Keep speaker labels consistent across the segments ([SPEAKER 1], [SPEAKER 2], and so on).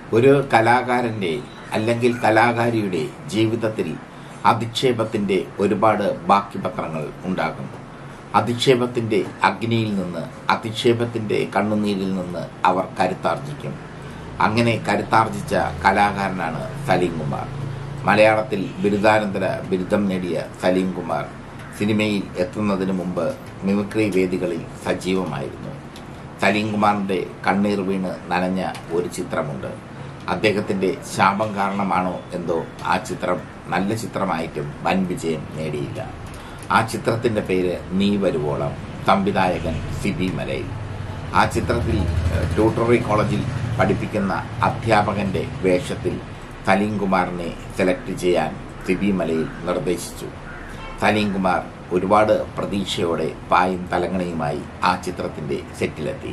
[SPEAKER 1] ഒരു കലാകാരന്റെ അല്ലെങ്കിൽ കലാകാരിയുടെ ജീവിതത്തിൽ അധിക്ഷേപത്തിന്റെ ഒരുപാട് ബാക്കി പത്രങ്ങൾ ഉണ്ടാകും അധിക്ഷേപത്തിന്റെ അഗ്നിയിൽ നിന്ന് അധിക്ഷേപത്തിന്റെ കണ്ണുനീരിൽ നിന്ന് അവർ കരുത്താർജിക്കും അങ്ങനെ കരുത്താർജിച്ച കലാകാരനാണ് സലീം കുമാർ മലയാളത്തിൽ ബിരുദാനന്തര ബിരുദം നേടിയ സലീം കുമാർ സിനിമയിൽ എത്തുന്നതിന് മുമ്പ് മിമിക്രി വേദികളിൽ സജീവമായിരുന്നു സലീം കുമാറിന്റെ കണ്ണീർ വീണ് നനഞ്ഞ ഒരു ചിത്രമുണ്ട് അദ്ദേഹത്തിന്റെ ശാപം കാരണമാണോ എന്തോ ആ ചിത്രം നല്ല ചിത്രമായിട്ടും വൻ വിജയം നേടിയില്ല ആ ചിത്രത്തിന്റെ പേര് നീ വരുവോളം സംവിധായകൻ സിബി മലയിൽ ആ ചിത്രത്തിൽ ഏഹ്, ട്യൂട്ടറി കോളേജിൽ പഠിപ്പിക്കുന്ന അധ്യാപകന്റെ വേഷത്തിൽ സലീം കുമാറിനെ സെലക്ട് ചെയ്യാൻ സിബി മലയിൽ നിർദ്ദേശിച്ചു സലീം കുമാർ ഒരുപാട് പ്രതീക്ഷയോടെ പായും തലങ്ങണയുമായി ആ ചിത്രത്തിന്റെ സെറ്റിലെത്തി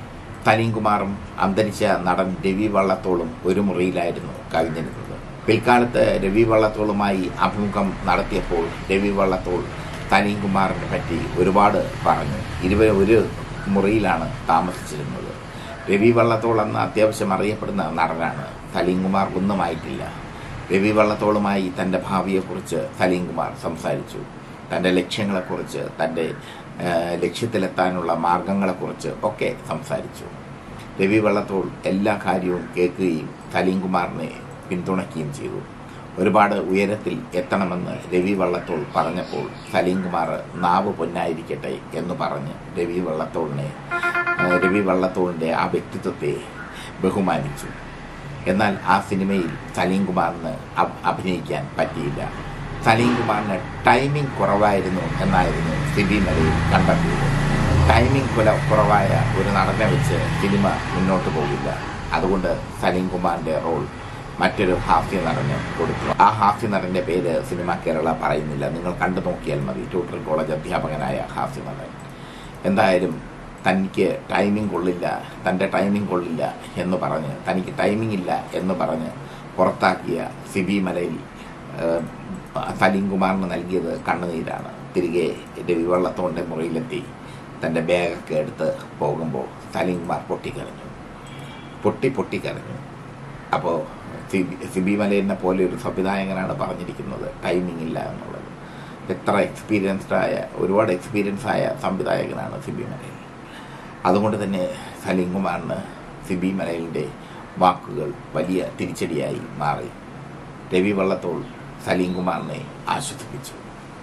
[SPEAKER 1] സലീം കുമാറും അന്തരിച്ച നടൻ രവി വള്ളത്തോളും ഒരു മുറിയിലായിരുന്നു കഴിഞ്ഞിരുന്നത് പിൽക്കാലത്ത് രവി വള്ളത്തോളുമായി അഭിമുഖം നടത്തിയപ്പോൾ രവി വള്ളത്തോൾ സലീം കുമാറിനെ പറ്റി ഒരുപാട് പറഞ്ഞു ഇരുവരും ഒരു മുറിയിലാണ് താമസിച്ചിരുന്നത് രവി വള്ളത്തോൾ എന്ന അത്യാവശ്യം അറിയപ്പെടുന്ന നടനാണ് സലീം കുമാർ ഒന്നുമായിട്ടില്ല രവി വള്ളത്തോളുമായി തന്റെ ഭാവിയെക്കുറിച്ച് സലീം കുമാർ സംസാരിച്ചു തന്റെ ലക്ഷ്യങ്ങളെക്കുറിച്ച് തന്റെ ആ, ലക്ഷ്യത്തിലെത്താനുള്ള മാർഗങ്ങളെക്കുറിച്ച് ഒക്കെ സംസാരിച്ചു രവി വള്ളത്തോൾ എല്ലാ കാര്യവും കേൾക്കുകയും സലീം കുമാറിനെ പിന്തുണയ്ക്കുകയും ചെയ്തു ഒരുപാട് ഉയരത്തിൽ എത്തണമെന്ന് രവി വള്ളത്തോൾ പറഞ്ഞപ്പോൾ സലീം കുമാർ നാവ് പൊന്നായിരിക്കട്ടെ എന്ന് പറഞ്ഞ് രവി വള്ളത്തോളിനെ ആ, രവി വള്ളത്തോളിന്റെ ആ വ്യക്തിത്വത്തെ ബഹുമാനിച്ചു എന്നാൽ ആ സിനിമയിൽ സലീം കുമാറിന് അഭ- അഭിനയിക്കാൻ പറ്റിയില്ല സലീം കുമാറിന് ടൈമിംഗ് കുറവായിരുന്നു എന്നായിരുന്നു സിബി മലയിൽ കണ്ടെത്തിയത് ടൈമിംഗ് കുല കുറവായ ഒരു നടനെ വെച്ച് സിനിമ മുന്നോട്ട് പോകില്ല അതുകൊണ്ട് സലീം കുമാറിന്റെ റോൾ മറ്റൊരു ഹാസ്യ നടന് കൊടുത്തു ആ ഹാസ്യ നടന്റെ പേര് സിനിമ കേരള പറയുന്നില്ല നിങ്ങൾ കണ്ടു നോക്കിയാൽ മതി ട്യൂട്ടർ കോളേജ് അധ്യാപകനായ ഹാസ്യ നടൻ എന്തായാലും തനിക്ക് ടൈമിംഗ് കൊള്ളില്ല തൻ്റെ ടൈമിംഗ് കൊള്ളില്ല എന്ന് പറഞ്ഞ് തനിക്ക് ടൈമിംഗ് ഇല്ല എന്ന് പറഞ്ഞ് പുറത്താക്കിയ സിബി മലയിൽ ഏഹ്, സലീം കുമാറിന് നൽകിയത് കണ്ണുനീരാണ് തിരികെ രവി വള്ളത്തോന്റെ മുറിയിലെത്തി തൻ്റെ ബാഗൊക്കെ എടുത്ത് പോകുമ്പോൾ സലീം കുമാർ പൊട്ടിക്കരഞ്ഞു പൊട്ടി പൊട്ടിക്കരഞ്ഞു അപ്പോൾ സിബി സിബി മലയിനെ പോലെ ഒരു സംവിധായകനാണ് പറഞ്ഞിരിക്കുന്നത് ടൈമിംഗ് ഇല്ല എന്നുള്ളത് എത്ര എക്സ്പീരിയൻസ്ഡ് ആയ ഒരുപാട് എക്സ്പീരിയൻസ് ആയ സംവിധായകനാണ് സിബി മലയിൽ അതുകൊണ്ട് തന്നെ സലീം കുമാറിന് സിബി മലയിലിൻ്റെ വാക്കുകൾ വലിയ തിരിച്ചടിയായി മാറി രവി വള്ളത്തോൾ സലീം കുമാറിനെ ആശ്വസിപ്പിച്ചു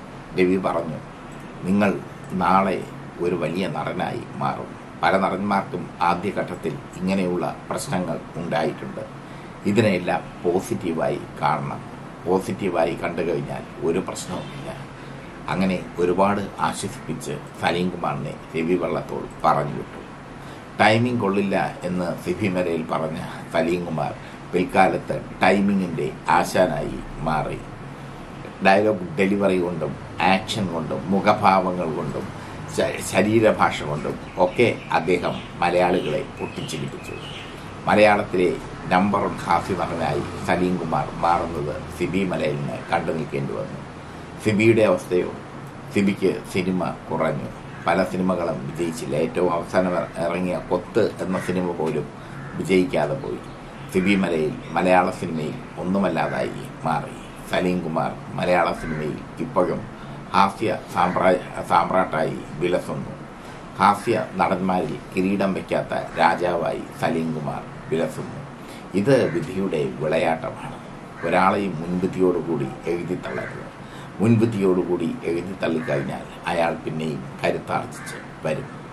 [SPEAKER 1] രവി പറഞ്ഞു നിങ്ങൾ നാളെ ഒരു വലിയ നടനായി മാറും പല നടന്മാർക്കും ആദ്യഘട്ടത്തിൽ ഇങ്ങനെയുള്ള പ്രശ്നങ്ങൾ ഉണ്ടായിട്ടുണ്ട് ഇതിനെല്ലാം പോസിറ്റീവായി കാണണം പോസിറ്റീവായി കണ്ടു കഴിഞ്ഞാൽ ഒരു പ്രശ്നവുമില്ല അങ്ങനെ ഒരുപാട് ആശ്വസിപ്പിച്ച് സലീം കുമാറിനെ രവി വള്ളത്തോൾ പറഞ്ഞു വിട്ടു ടൈമിംഗ് കൊള്ളില്ല എന്ന് സിബി മരയിൽ പറഞ്ഞ സലീം കുമാർ പിൽക്കാലത്ത് ടൈമിങ്ങിന്റെ ആശാനായി മാറി ഡയലോഗ് ഡെലിവറി കൊണ്ടും ആക്ഷൻ കൊണ്ടും മുഖഭാവങ്ങൾ കൊണ്ടും ശ- ശരീരഭാഷ കൊണ്ടും ഒക്കെ അദ്ദേഹം മലയാളികളെ പൊട്ടിച്ചിരിപ്പിച്ചു മലയാളത്തിലെ നമ്പർ വൺ ഹാസ്യ നടനായി സലീം കുമാർ മാറുന്നത് സിബി മലയിലിന് കണ്ടു നിൽക്കേണ്ടി വന്നു സിബിയുടെ അവസ്ഥയോ സിബിക്ക് സിനിമ കുറഞ്ഞു പല സിനിമകളും വിജയിച്ചില്ല ഏറ്റവും അവസാനം ഇറ- ഇറങ്ങിയ കൊത്ത് എന്ന സിനിമ പോലും വിജയിക്കാതെ പോയി സിബി മലയിൽ മലയാള സിനിമയിൽ ഒന്നുമല്ലാതായി മാറി സലീം കുമാർ മലയാള സിനിമയിൽ ഇപ്പോഴും ഹാസ്യ സാമ്രാ സാമ്രാട്ടായി വിലസുന്നു ഹാസ്യ നടന്മാരിൽ കിരീടം വയ്ക്കാത്ത രാജാവായി സലീം കുമാർ വിലസുന്നു ഇത് വിധിയുടെ വിളയാട്ടമാണ് ഒരാളെയും മുൻവിധിയോടുകൂടി എഴുതി തള്ളരുത് മുൻവിധിയോടുകൂടി എഴുതി തള്ളിക്കഴിഞ്ഞാൽ അയാൾ പിന്നെയും കരുത്താർജിച്ച് വരും